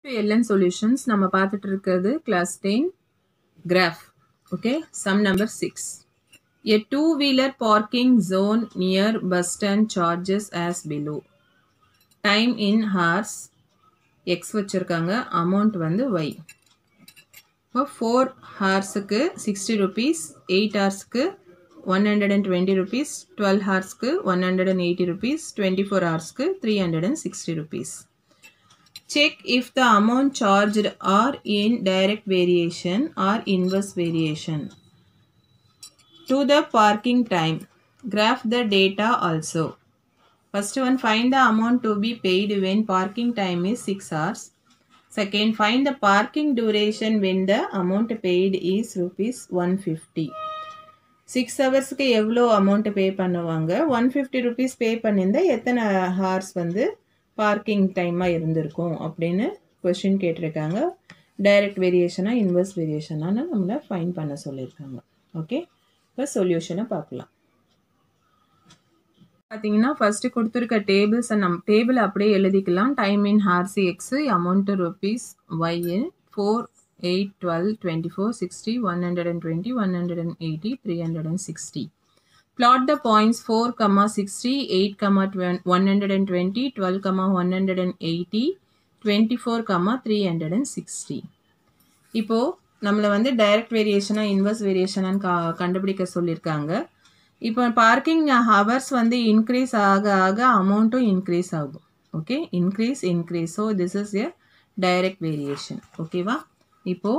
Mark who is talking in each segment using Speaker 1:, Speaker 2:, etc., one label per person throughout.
Speaker 1: LN solutions நம்ம பார்த்துட்டு இருக்கிறது class ten graph okay sum number six a two wheeler parking zone near bus stand charges as below time in hours x வச்சுருக்காங்க amount வந்து y இப்போ four ஹார்ஸுக்கு sixty rupees eight ஹார்ஸ்க்கு one hundred and twenty rupees twelve ஹார்ஸ்க்கு one hundred and eighty rupees twenty four ஹார்ஸ்க்கு three hundred and sixty rupees Check if the amount charged are in direct variation or inverse variation. To the parking time, graph the data also. First one, find the amount to be paid when parking time is 6 hours. Second, find the parking duration when the amount paid is rupees 150. Six ஹவர்ஸுக்கு எவ்வளோ amount பே பண்ணுவாங்க one fifty rupees pay பண்ணியிருந்தா எத்தனை hours வந்து parking டைமாக இருந்திருக்கும் அப்படின்னு question கேட்டிருக்காங்க டைரக்ட் வேரியேஷனாக இன்வெர்ஸ் வேரியேஷனான்னு நம்மளை ஃபைன் பண்ண சொல்லியிருக்காங்க ஓகே இப்போ சொல்யூஷனை பார்க்கலாம் பார்த்தீங்கன்னா ஃபஸ்ட்டு கொடுத்துருக்க டேபிள்ஸை நம் டேபிள் அப்படியே எழுதிக்கலாம் time in hours x amount rupees y four eight twelve twenty four sixty one hundred and twenty one hundred and eighty three hundred and sixty Plot the points 4, comma 60, 8, comma 120, 12, comma 180, 24, comma 360. இப்போ நம்மளை வந்து direct வேரியேஷனாக inverse வேரியேஷனான்னு கா கண்டுபிடிக்க சொல்லியிருக்காங்க இப்போ parking hours வந்து increase ஆக ஆக அமௌண்ட்டும் இன்க்ரீஸ் ஆகும் okay increase increase so this is a direct variation ஓகேவா இப்போ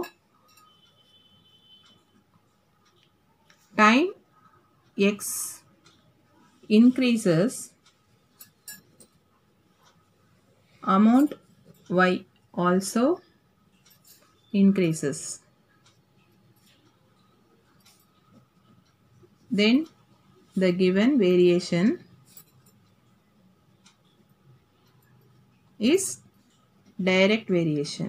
Speaker 1: time x increases amount y also increases then the given variation is direct variation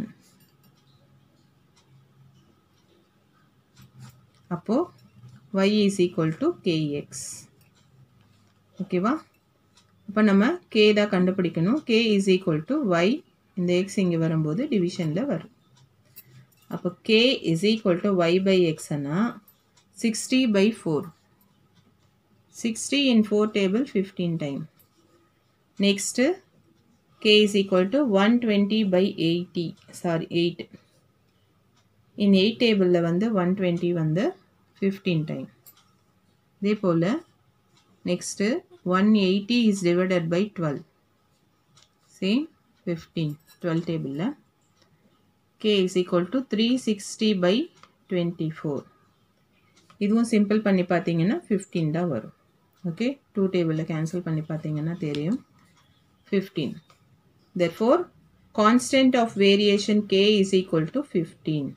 Speaker 1: அப்போ y is equal to kx ஓகேவா இப்போ நம்ம k தான் கண்டுபிடிக்கணும் k is equal to y இந்த x இங்கே வரும்போது டிவிஷனில் வரும் அப்போ k is equal to y by x அண்ணா sixty by four sixty in four table fifteen time next k is equal to one twenty by eighty sorry eight in eight டேபிளில் வந்து one twenty வந்து fifteen time இதே போல் next one eighty is divided by twelve same fifteen twelve டேபிளில் k is equal to three sixty by twenty four இதுவும் simple பண்ணி பார்த்தீங்கன்னா fifteen தான் வரும் ஓகே டூ டேபிளில் கேன்சல் பண்ணி பார்த்தீங்கன்னா தெரியும் fifteen therefore constant of variation k is equal to fifteen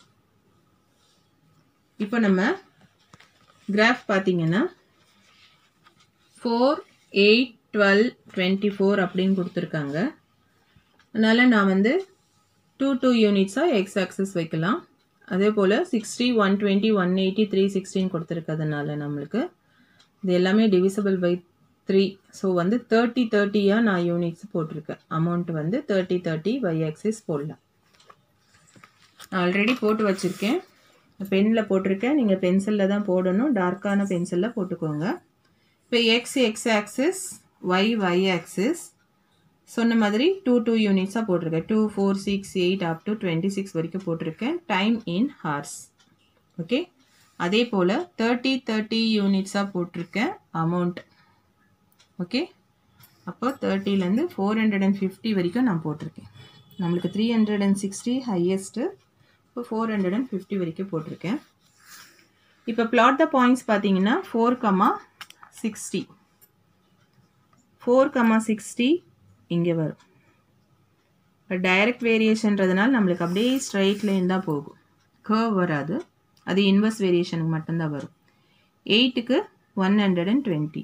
Speaker 1: இப்போ நம்ம கிராஃப் பார்த்தீங்கன்னா four eight twelve twenty four அப்படின்னு கொடுத்துருக்காங்க அதனால் நான் வந்து டூ டூ யூனிட்ஸாக எக்ஸ் ஆக்சஸ் வைக்கலாம் அதே போல் sixty one twenty one eighty three sixty கொடுத்துருக்கிறதுனால நம்மளுக்கு இது எல்லாமே டிவிசபிள் பை த்ரீ ஸோ வந்து தேர்ட்டி தேர்ட்டியாக நான் யூனிட்ஸ் போட்டிருக்கேன் அமௌண்ட் வந்து தேர்ட்டி தேர்ட்டி பை ஆக்சிஸ் போடலாம் ஆல்ரெடி போட்டு வச்சுருக்கேன் பெனில் போட்டிருக்கேன் நீங்கள் பென்சிலில் தான் போடணும் டார்க்கான பென்சிலில் போட்டுக்கோங்க இப்போ x x axis y y axis சொன்ன மாதிரி டூ டூ யூனிட்ஸாக போட்டிருக்கேன் two four six eight up to twenty six வரைக்கும் போட்டிருக்கேன் டைம் இன் ஹார்ஸ் ஓகே அதே போல் தேர்ட்டி தேர்ட்டி யூனிட்ஸாக போட்டிருக்கேன் அமௌண்ட் ஓகே அப்போ தேர்ட்டிலேருந்து ஃபோர் ஹண்ட்ரட் அண்ட் ஃபிஃப்டி வரைக்கும் நான் போட்டிருக்கேன் நம்மளுக்கு three hundred and sixty highest இப்போ ஃபோர் ஹண்ட்ரட் அண்ட் ஃபிஃப்டி வரைக்கும் போட்டிருக்கேன் இப்போ பிளாட் த பாயிண்ட்ஸ் பார்த்தீங்கன்னா four comma sixty four comma sixty இங்கே வரும் இப்போ டைரக்ட் வேரியேஷன்றதுனால நம்மளுக்கு அப்படியே ஸ்ட்ரைட் லைன் தான் போகும் கர்வ் வராது அது இன்வெர்ஸ் வேரியேஷனுக்கு மட்டும்தான் வரும் எயிட்டுக்கு one hundred and twenty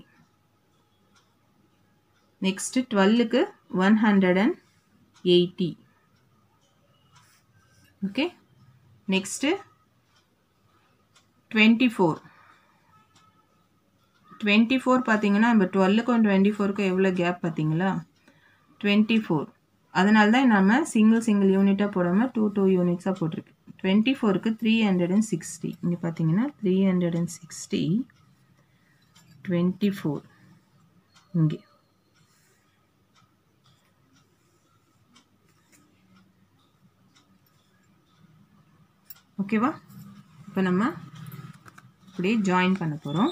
Speaker 1: next டுவெல்லுக்கு one hundred and eighty okay next twenty four twenty four பார்த்தீங்கன்னா இப்போ டுவெல்லுக்கும் டுவெண்ட்டி ஃபோருக்கும் எவ்வளோ கேப் பார்த்தீங்களா டுவெண்ட்டி ஃபோர் அதனால தான் நம்ம சிங்கிள் சிங்கிள் யூனிட்டாக போடாமல் டூ டூ யூனிட்ஸாக போட்டிருக்கு டுவெண்ட்டி ஃபோருக்கு த்ரீ ஹண்ட்ரட் அண்ட் சிக்ஸ்டி இங்கே பார்த்தீங்கன்னா three hundred and sixty twenty four இங்கே ஓகேவா இப்போ நம்ம அப்படியே ஜாயின் பண்ண போகிறோம்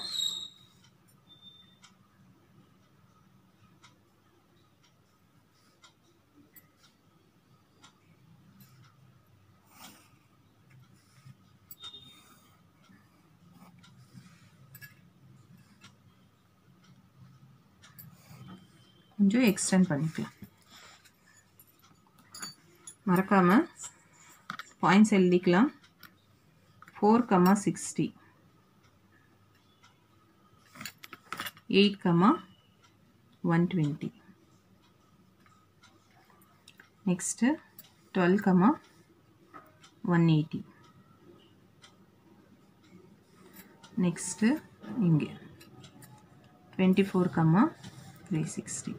Speaker 1: கொஞ்சம் எக்ஸ்டெண்ட் பண்ணிக்கலாம் மறக்காமல் பாயிண்ட்ஸ் எழுதிக்கலாம் four comma sixty eight comma one twenty next twelve comma one eighty next இங்கே twenty four comma three sixty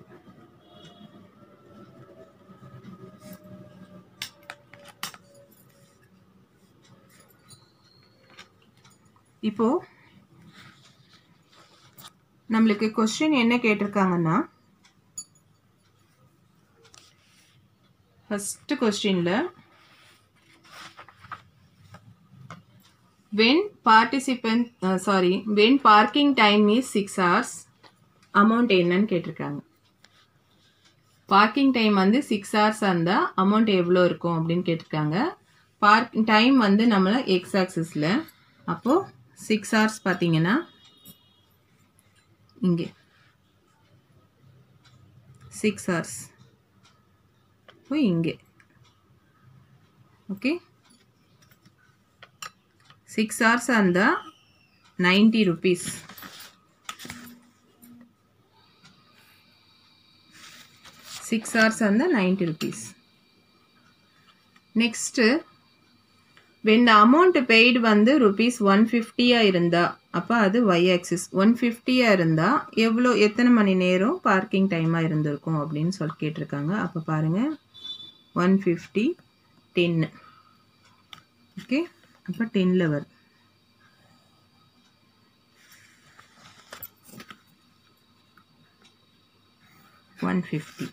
Speaker 1: இப்போ நம்மளுக்கு கொஸ்டின் என்ன கேட்டிருக்காங்கன்னா ஃபர்ஸ்ட் கொஸ்டின்ல when participant uh, sorry when parking time is 6 hours amount என்னன்னு கேட்டிருக்காங்க parking time வந்து six hours இருந்தால் அமௌண்ட் எவ்வளோ இருக்கும் அப்படின்னு கேட்டிருக்காங்க பார்க் டைம் வந்து நம்மள எக்ஸ் ஆக்சிஸில் அப்போது சிக்ஸ் ஹவர்ஸ் பார்த்தீங்கன்னா இங்கே சிக்ஸ் ஹவர்ஸ் இப்போ இங்கே ஓகே சிக்ஸ் ஹவர்ஸ் இருந்தால் நைன்டி ருபீஸ் சிக்ஸ் ஹவர்ஸ் இருந்தால் ninety rupees next when the amount paid வந்து ருபீஸ் ஒன் ஃபிஃப்டியாக இருந்தா அப்போ அது ஒய் ஆக்சிஸ் ஒன் ஃபிஃப்டியாக இருந்தால் எவ்வளோ எத்தனை மணி நேரம் பார்க்கிங் டைமாக இருந்திருக்கும் அப்படின்னு சொல்லி கேட்டிருக்காங்க அப்போ பாருங்கள் ஒன் ஃபிஃப்டி டென்னு ஓகே அப்போ டென்னில் வருது ஒன் ஃபிஃப்டி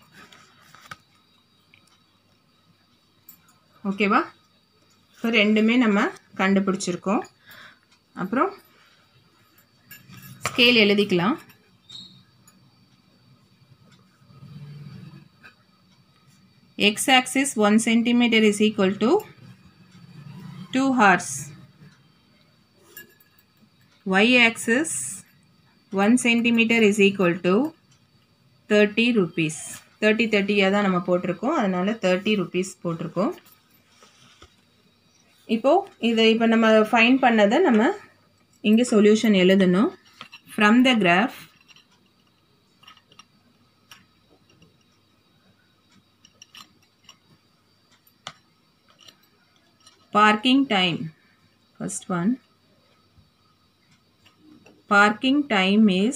Speaker 1: ஓகேவா ஸோ ரெண்டுமே நம்ம கண்டுபிடிச்சிருக்கோம் அப்புறம் ஸ்கேல் எழுதிக்கலாம் x axis one centimetre is equal to two hours y axis one centimetre is equal to thirty rupees thirty தேர்ட்டியாக தான் நம்ம போட்டிருக்கோம் அதனால் தேர்ட்டி ருபீஸ் போட்டிருக்கோம் இப்போது இதை இப்போ நம்ம ஃபைன் பண்ணதை நம்ம இங்கே சொல்யூஷன் எழுதணும் from the graph parking time first one parking time is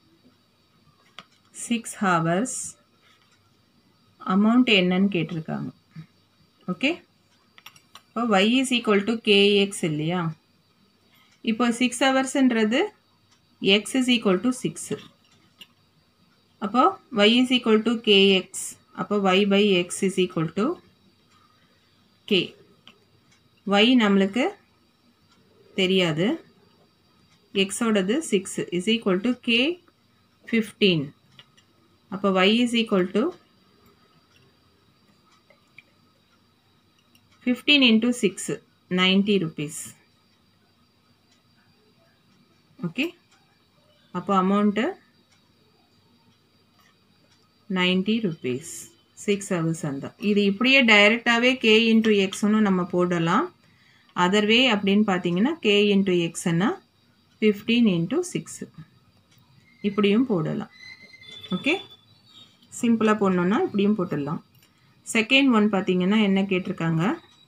Speaker 1: 6 hours amount என்னன்னு கேட்டிருக்காங்க ஓகே இப்போ y is equal to kx இல்லையா இப்போ சிக்ஸ் ஹவர்ஸ்ன்றது x is equal to six அப்போ y is equal to kx அப்போ y by x is equal to k y நம்மளுக்கு தெரியாது எக்ஸோடது six is equal to k fifteen அப்போ y is equal to fifteen into six ninety rupees okay அப்போ amount ninety rupees six hours அந்த இது இப்படியே டைரெக்டாகவே கே இன்ட்டு எக்ஸ்னு நம்ம போடலாம் அதர் வே அப்படின்னு பார்த்தீங்கன்னா கே இன்ட்டு எக்ஸ்னா ஃபிஃப்டீன் இன்ட்டு சிக்ஸு இப்படியும் போடலாம் ஓகே சிம்பிளாக போடணுன்னா இப்படியும் போட்டுடலாம் செகண்ட் ஒன் பார்த்தீங்கன்னா என்ன கேட்டிருக்காங்க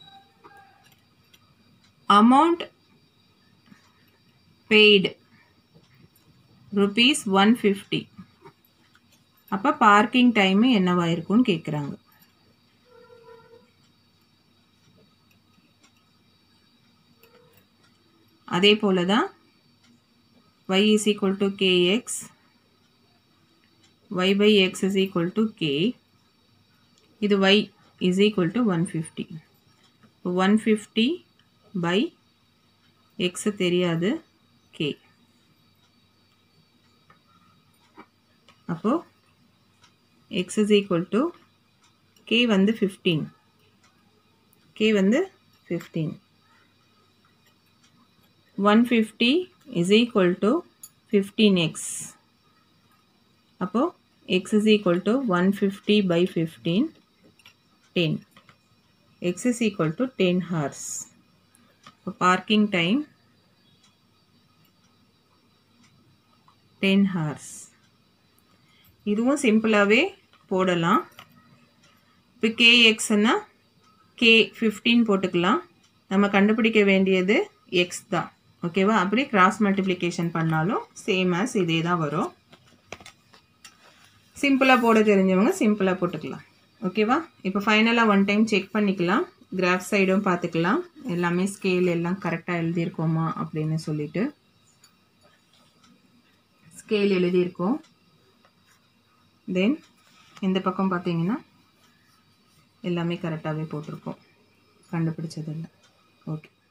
Speaker 1: amount paid rupees one fifty அப்போ பார்க்கிங் டைமு என்னவா இருக்கும்னு கேட்குறாங்க அதே போல் தான் y is equal to kx y by x is equal to k இது y is equal to 150 150 by x தெரியாது k அப்போ x is equal to k வந்து 15 k வந்து 15 150 is equal to 15x அப்போ x is equal to 150 by 15 10 x is equal to 10 hours இப்போ parking time 10 hours இதுவும் சிம்பிளாகவே போடலாம் இப்போ கேஎக்ஸ்னா கே ஃபிஃப்டீன் போட்டுக்கலாம் நம்ம கண்டுபிடிக்க வேண்டியது எக்ஸ் தான் ஓகேவா அப்படி கிராஸ் மல்டிப்ளிகேஷன் பண்ணாலும் சேம் ஆஸ் இதே தான் வரும் சிம்பிளாக போட தெரிஞ்சவங்க சிம்பிளாக போட்டுக்கலாம் ஓகேவா இப்போ ஃபைனலாக ஒன் டைம் செக் பண்ணிக்கலாம் கிராஃப் சைடும் பார்த்துக்கலாம் எல்லாமே ஸ்கேல் எல்லாம் கரெக்டாக எழுதியிருக்கோமா அப்படின்னு சொல்லிட்டு ஸ்கேல் எழுதியிருக்கோம் தென் இந்த பக்கம் பார்த்தீங்கன்னா எல்லாமே கரெக்டாகவே போட்டிருக்கோம் கண்டுபிடிச்சதில்லை ஓகே